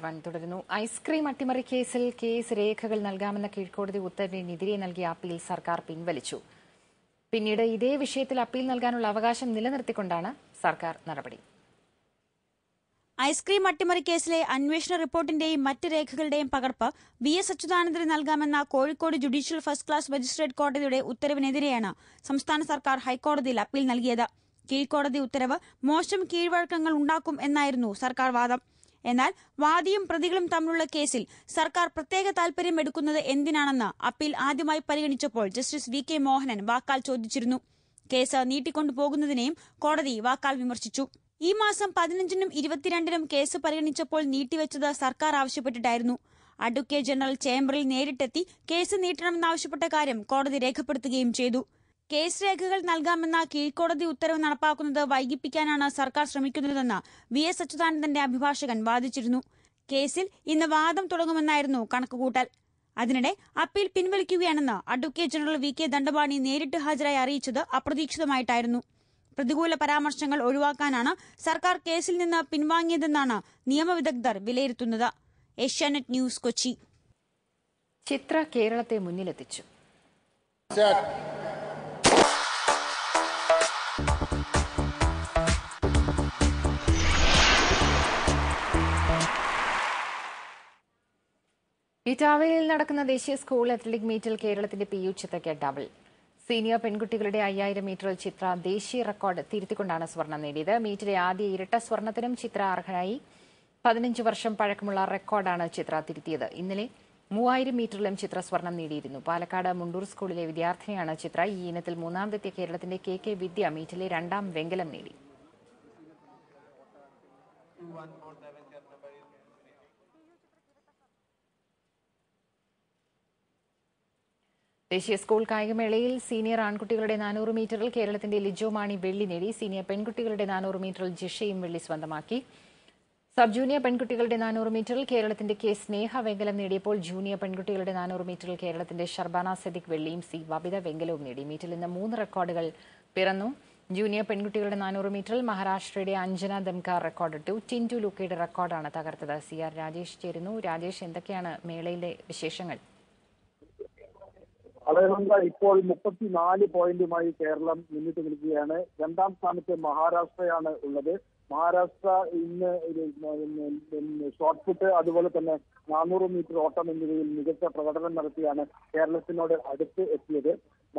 Part one തുടരുന്നു ice cream അട്ടിമറി കേസിൽ കേസ് രേഖകൾ നൽകാമെന്ന കീഴ്ക്കോടതി ഉത്തരവിനെതിരെ നൽകിയ അപ്പീൽ സർക്കാർ പിൻവലിച്ചു പിന്നീട് ഇതേ വിഷയത്തിൽ അപ്പീൽ നൽകാനുള്ള അവകാശം നിലനിർത്തിക്കൊണ്ടാണ് സർക്കാർ നടപടി ഐസ്ക്രീം അട്ടിമറി കേസിലെ അന്വേഷണ റിപ്പോർട്ടിന്റെയും മറ്റ് രേഖകളുടെയും പകർപ്പ് വി എസ് അച്യുതാനന്ദന് നൽകാമെന്ന Kozhikode judicial first class magistrate കോടതിയുടെ ഉത്തരവിനെതിരെയാണ് സംസ്ഥാന സർക്കാർ ഹൈക്കോടതിയിൽ അപ്പീൽ നൽകിയത് കീഴ്ക്കോടതി ഉത്തരവ് മോശം കീഴ്വഴക്കങ്ങൾ ഉണ്ടാക്കും എന്നായിരുന്നു സർക്കാർ വാദം എന്നാൽ വാദിയും പ്രതികളും തമ്മിലുള്ള കേസിൽ സർക്കാർ പ്രത്യേക താൽപര്യം എടുക്കുന്നത് എന്തിനാണെന്ന് അപ്പീൽ ആദ്യമായി പരിഗണിച്ചപ്പോൾ ജസ്റ്റിസ് വി കെ മോഹനൻ വാക്കാൽ ചോദിച്ചിരുന്നു കേസ് നീട്ടിക്കൊണ്ടുപോകുന്നതിനെയും കോടതി വാക്കാൽ വിമർശിച്ചു ഈ മാസം പതിനഞ്ചിനും ഇരുപത്തിരണ്ടിനും കേസ് പരിഗണിച്ചപ്പോൾ നീട്ടിവെച്ചത് സർക്കാർ ആവശ്യപ്പെട്ടിട്ടായിരുന്നു അഡ്വക്കേറ്റ് ജനറൽ ചേംബറിൽ നേരിട്ടെത്തി കേസ് നീട്ടണമെന്നാവശ്യപ്പെട്ട കാര്യം കോടതി രേഖപ്പെടുത്തുകയും ചെയ്തു കേസ് രേഖകൾ നൽകാമെന്ന കീഴ്ക്കോടതി ഉത്തരവ് നടപ്പാക്കുന്നത് വൈകിപ്പിക്കാനാണ് സർക്കാർ ശ്രമിക്കുന്നതെന്ന് വി എസ് അച്യുതാനന്ദന്റെ അഭിഭാഷകൻ വാദിച്ചിരുന്നു കേസിൽ ഇന്ന് വാദം തുടങ്ങുമെന്നായിരുന്നു കണക്കുകൂട്ടൽ അതിനിടെ അപ്പീൽ പിൻവലിക്കുകയാണെന്ന് advocate general V K Dandapani നേരിട്ട് ഹാജരായി അറിയിച്ചത് അപ്രതീക്ഷിതമായിട്ടായിരുന്നു പ്രതികൂല പരാമർശങ്ങൾ ഒഴിവാക്കാനാണ് സർക്കാർ കേസിൽ നിന്ന് പിൻവാങ്ങിയതെന്നാണ് നിയമവിദഗ്ധർ വിലയിരുത്തുന്നത് ഏഷ്യാനെറ്റ് ന്യൂസ് കൊച്ചി ചിത്ര കേരളത്തെ മുന്നിലെത്തിച്ചു ഇറ്റാവയിൽ നടക്കുന്ന ദേശീയ സ്കൂൾ അത്ലറ്റിക് മീറ്റിൽ കേരളത്തിന്റെ പി യു ചിത്രയ്ക്ക് ഡബിൾ സീനിയർ പെൺകുട്ടികളുടെ അയ്യായിരം മീറ്ററിൽ ചിത്ര ദേശീയ റെക്കോർഡ് തിരുത്തിക്കൊണ്ടാണ് സ്വർണം നേടിയത് മീറ്റിലെ ആദ്യ ഇരട്ട സ്വർണത്തിനും ചിത്ര അർഹനായി പതിനഞ്ച് വർഷം പഴക്കമുള്ള റെക്കോർഡാണ് ചിത്ര തിരുത്തിയത് ഇന്നലെ മൂവായിരം മീറ്ററിലും ചിത്ര സ്വർണം നേടിയിരുന്നു പാലക്കാട് മുണ്ടൂർ സ്കൂളിലെ വിദ്യാർത്ഥിനിയാണ് ചിത്ര ഈ ഇനത്തിൽ മൂന്നാമതെത്തിയ കേരളത്തിന്റെ കെ കെ വിദ്യ മീറ്റിലെ രണ്ടാം വെങ്കലം നേടി ദേശീയ സ്കൂൾ കായികമേളയിൽ സീനിയർ ആൺകുട്ടികളുടെ നാനൂറ് മീറ്ററിൽ കേരളത്തിന്റെ ലിജോ മാണി വെള്ളി നേടി സീനിയർ പെൺകുട്ടികളുടെ നാനൂറ് മീറ്ററിൽ ജിഷയും വെള്ളി സ്വന്തമാക്കി സബ് ജൂനിയർ പെൺകുട്ടികളുടെ നാനൂറ് മീറ്ററിൽ കേരളത്തിന്റെ കെ സ്നേഹ വെങ്കലം നേടിയപ്പോൾ ജൂനിയർ പെൺകുട്ടികളുടെ നാനൂറ് മീറ്ററിൽ കേരളത്തിന്റെ ഷർബാന സദിഖ് വെള്ളിയും സി വബിത വെങ്കലവും നേടി മീറ്റിൽ ഇന്ന് മൂന്ന് റെക്കോർഡുകൾ പിറന്നു ജൂനിയർ പെൺകുട്ടികളുടെ നാനൂറ് മീറ്ററിൽ മഹാരാഷ്ട്രയുടെ അഞ്ജന ദംകാർ റെക്കോർഡിട്ടു ടിൻറ്റു ലൂക്കയുടെ റെക്കോർഡാണ് തകർത്തത് സി ആർ രാജേഷ് ചേരുന്നു രാജേഷ് എന്തൊക്കെയാണ് മേളയിലെ വിശേഷങ്ങൾ അതേകൊണ്ട് ഇപ്പോൾ മുപ്പത്തിനാല് പോയിന്റുമായി കേരളം മുന്നിട്ട് നിൽക്കുകയാണ് രണ്ടാം സ്ഥാനത്ത് മഹാരാഷ്ട്രയാണ് ഉള്ളത് മഹാരാഷ്ട്ര ഇന്ന് ഒരു പിന്നെ ഷോർട്ട് പുട്ട് അതുപോലെ തന്നെ നാനൂറ് മീറ്റർ ഓട്ടം എന്നിവയിൽ മികച്ച പ്രകടനം നടത്തിയാണ് കേരളത്തിനോട് അടുത്ത് എത്തിയത്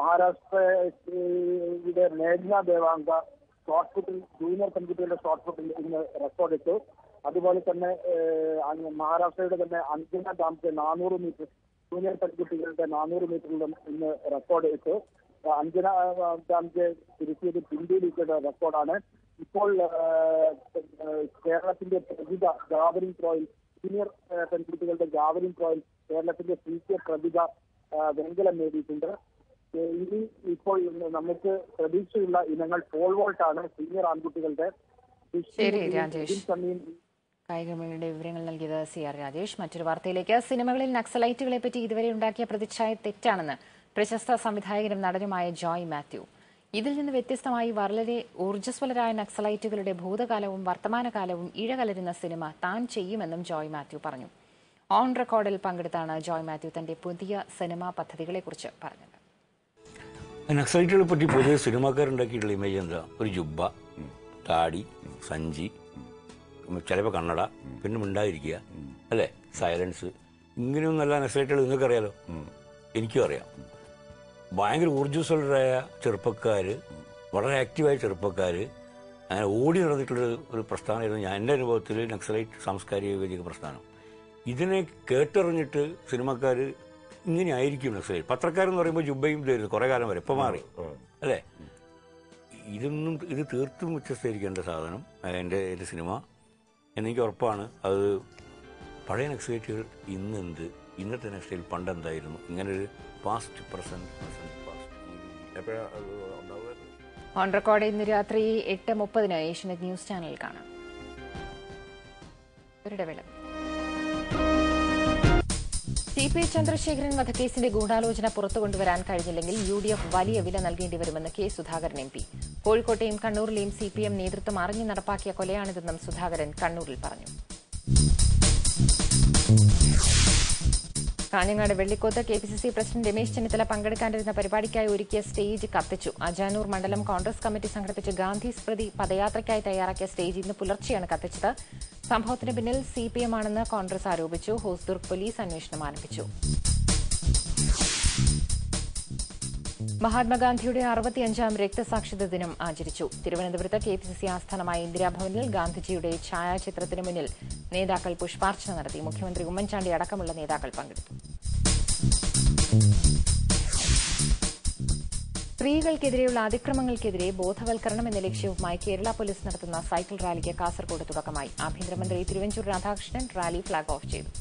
മഹാരാഷ്ട്രയുടെ മേഘ്ന ദേവാങ്ക ഷോർട്ട് പുട്ടിൽ ജൂനിയർ പെൺകുട്ടികളുടെ ഷോർട്ട് പുട്ടിൽ ഇന്ന് റെക്കോർഡ് ഇട്ടു അതുപോലെ തന്നെ ഏഹ്, അങ്ങ് മഹാരാഷ്ട്രയുടെ തന്നെ അഞ്ജന ദാംകെ നാനൂറ് മീറ്റർ ജൂനിയർ പെൺകുട്ടികളുടെ നാനൂറ് മീറ്ററിലും ഇന്ന് റെക്കോർഡ് ഇട്ടു അഞ്ജന ദാംകെ തിരുത്തിയത് പിന്തു ലീഗയുടെ റെക്കോർഡാണ് ഇപ്പോൾ ഏഹ്, ഏഹ്, കേരളത്തിന്റെ പ്രതിഭ ജാവലിൻ ത്രോയിൽ സീനിയർ ഏഹ്, പെൺകുട്ടികളുടെ ജാവലിൻ ത്രോയിൽ കേരളത്തിന്റെ സി കെ പ്രതിഭ ഏഹ്, വെങ്കലം നേടിയിട്ടുണ്ട് ഏഹ്, ഇനി ഇപ്പോൾ നമുക്ക് പ്രതീക്ഷയുള്ള ഇനങ്ങൾ പോൾ വോൾട്ടാണ് സീനിയർ ആൺകുട്ടികളുടെ ശരി, രാജേഷ്. ജിം സണ്ണിയും കായികമേളയുടെ വിവരങ്ങൾ നൽകിയത് സി ആർ രാജേഷ് മറ്റൊരു വാർത്തയിലേക്ക് സിനിമകളിൽ നക്സലൈറ്റുകളെ പറ്റി ഇതുവരെ ഉണ്ടാക്കിയ പ്രതിച്ഛായ തെറ്റാണെന്ന് പ്രശസ്ത സംവിധായകനും നടനുമായ ജോയ് മാത്യു ഇതിൽ നിന്ന് വ്യത്യസ്തമായി വളരെ ഊർജ്ജസ്വലരായ നക്സലൈറ്റുകളുടെ ഭൂതകാലവും വർത്തമാനകാലവും ഇഴകലരുന്ന സിനിമ താൻ ചെയ്യുമെന്നും ജോയ് മാത്യു പറഞ്ഞു ഓൺ റെക്കോർഡിൽ പങ്കെടുത്താണ് ജോയ് മാത്യു തന്റെ പുതിയ സിനിമാ പദ്ധതികളെക്കുറിച്ച് പറഞ്ഞത് നക്സലൈറ്റുകളെ പറ്റി പൊതുവെ സിനിമാക്കാരുണ്ടാക്കിയിട്ടുള്ള ഇമേജ് എന്താ ഒരു ജുബ്ബ താടി സഞ്ചി ചിലപ്പോൾ കണ്ണട പിന്നെ മിണ്ടാതിരിക്കുക അല്ലേ സൈലൻസ് ഇങ്ങനെയൊന്നല്ല നക്സലൈറ്റുകൾ നിങ്ങൾക്ക് അറിയാലോ എനിക്കും അറിയാം ഭയങ്കര ഊർജ്ജസ്വലരായ ചെറുപ്പക്കാർ വളരെ ആക്റ്റീവായ ചെറുപ്പക്കാർ അങ്ങനെ ഓടി നടന്നിട്ടുള്ള ഒരു പ്രസ്ഥാനമായിരുന്നു ഞാൻ എൻ്റെ അനുഭവത്തിൽ നക്സലൈറ്റ് സാംസ്കാരിക വേദിക പ്രസ്ഥാനം ഇതിനെ കേട്ടറിഞ്ഞിട്ട് സിനിമക്കാർ ഇങ്ങനെ ആയിരിക്കും നക്സലൈറ്റ് പത്രക്കാരെന്ന് പറയുമ്പോൾ ജുബയും ഇതായിരുന്നു കുറേ കാലം വരെ ഇപ്പം മാറി അല്ലേ ഇതൊന്നും ഇത് തീർത്തും വ്യത്യസ്തമായിരിക്കേണ്ട സാധനം എൻ്റെ എൻ്റെ സിനിമ എന്നെനിക്ക് ഉറപ്പാണ് അത് പഴയ നക്സലൈറ്റുകൾ ഇന്ന് എന്ത് ഇന്നത്തെ നക്സലൈറ്റ് പണ്ട് എന്തായിരുന്നു ഇങ്ങനൊരു പാസ്റ്റ് പ്രസന്റ് പ്രസന്റ് പാസ്റ്റ് എപ്പോഴാ അത് ഉണ്ടാവുക ഓൺ റെക്കോർഡ് ഇന്ന് രാത്രി എട്ട് മുപ്പതിന് ഏഷ്യനെറ്റ് ന്യൂസ് ചാനലിൽ കാണാം ഒരിടവേള ടി പി ചന്ദ്രശേഖരൻ വധക്കേസിന്റെ ഗൂഢാലോചന പുറത്തു കൊണ്ടുവരാൻ കഴിഞ്ഞില്ലെങ്കിൽ യു ഡി എഫ് വലിയ വില നൽകേണ്ടി വരുമെന്ന് കെ സുധാകരൻ എം പി കോഴിക്കോട്ടെയും കണ്ണൂരിലെയും സി പി എം നേതൃത്വം അറിഞ്ഞു നടപ്പാക്കിയ കൊലയാണിതെന്നും സുധാകരൻ കണ്ണൂരിൽ പറഞ്ഞു Kanhangad Vellikoth K P C C president Ramesh Chennithala പങ്കെടുക്കാനിരുന്ന പരിപാടിക്കായി ഒരുക്കിയ സ്റ്റേജ് കത്തിച്ചു അജാനൂർ മണ്ഡലം കോൺഗ്രസ് കമ്മിറ്റി സംഘടിപ്പിച്ച ഗാന്ധി സ്മൃതി പദയാത്രയ്ക്കായി തയ്യാറാക്കിയ സ്റ്റേജ് ഇന്ന് പുലർച്ചെയാണ് കത്തിച്ചത് സംഭവത്തിന് പിന്നിൽ സി പി എം ആണെന്ന് കോൺഗ്രസ് ആരോപിച്ചു ഹോസ്ദുർഗ് പോലീസ് അന്വേഷണം ആരംഭിച്ചു മഹാത്മാഗാന്ധിയുടെ അറുപത്തിയഞ്ചാം രക്തസാക്ഷിത്വ ദിനം ആചരിച്ചു തിരുവനന്തപുരത്ത് കെ പി സി സി ആസ്ഥാനമായ ഇന്ദിരാഭവനിൽ ഗാന്ധിജിയുടെ ഛായാചിത്രത്തിന് മുന്നിൽ നേതാക്കൾ പുഷ്പാർച്ചന നടത്തി മുഖ്യമന്ത്രി ഉമ്മൻചാണ്ടി അടക്കമുള്ള നേതാക്കൾ പങ്കെടുത്തു സ്ത്രീകൾക്കെതിരെയുള്ള അതിക്രമങ്ങൾക്കെതിരെ ബോധവൽക്കരണം എന്ന ലക്ഷ്യവുമായി കേരള പോലീസ് നടത്തുന്ന സൈക്കിൾ റാലിക്ക് കാസർകോട് തുടക്കമായി ആഭ്യന്തരമന്ത്രി Thiruvanchoor Radhakrishnan rally flag off ചെയ്തു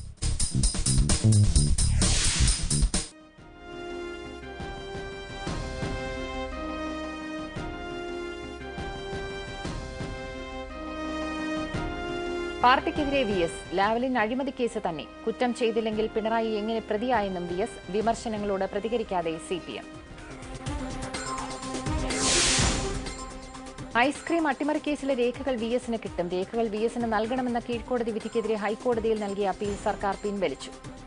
പാർട്ടിക്കെതിരെ വി എസ് ലാവലിൻ അഴിമതി കേസ് തന്നെ കുറ്റം ചെയ്തില്ലെങ്കിൽ പിണറായി എങ്ങനെ പ്രതിയായെന്നും വി എസ് വിമർശനങ്ങളോട് പ്രതികരിക്കാതെ സി പി എം ഐസ്ക്രീം അട്ടിമറി കേസിലെ രേഖകൾ വി എസിന് കിട്ടും രേഖകൾ വി എസിന് നൽകണമെന്ന കീഴ്ക്കോടതി വിധിക്കെതിരെ ഹൈക്കോടതിയിൽ നൽകിയ അപ്പീൽ സർക്കാർ പിൻവലിച്ചു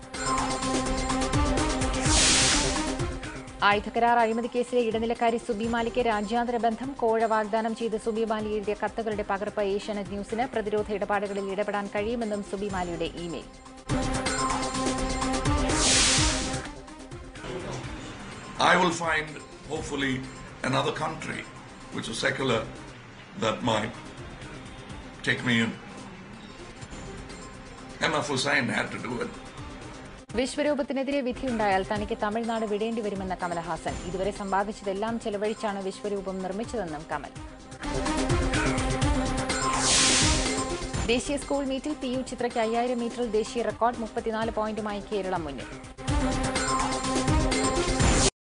ആയുധകരാർ അഴിമതി കേസിലെ ഇടനിലക്കാരി സുബി മാലിക്ക് രാജ്യാന്തര ബന്ധം കോഴ വാഗ്ദാനം ചെയ്ത് സുബി മാലി എഴുതിയ കത്തുകളുടെ പകർപ്പ് ഏഷ്യാനെറ്റ് ന്യൂസിന് പ്രതിരോധ ഇടപാടുകളിൽ ഇടപെടാൻ കഴിയുമെന്നും സുബി മാലിയുടെ email I will find, hopefully, another country which is secular that might take me in. M.F. Hussain had to do it. വിശ്വരൂപത്തിനെതിരെ വിധിയുണ്ടായാൽ തനിക്ക് തമിഴ്നാട് വിടേണ്ടി വരുമെന്ന കമലഹാസൻ ഇതുവരെ സമ്പാദിച്ചതെല്ലാം ചെലവഴിച്ചാണ് വിശ്വരൂപം നിർമ്മിച്ചതെന്നും കമൽ ദേശീയ സ്കൂൾ മീറ്റിൽ പി യു ചിത്രയ്ക്ക് അയ്യായിരം മീറ്ററിൽ ദേശീയ റെക്കോർഡ് മുപ്പത്തിനാല് പോയിന്റുമായി കേരളം മുന്നിൽ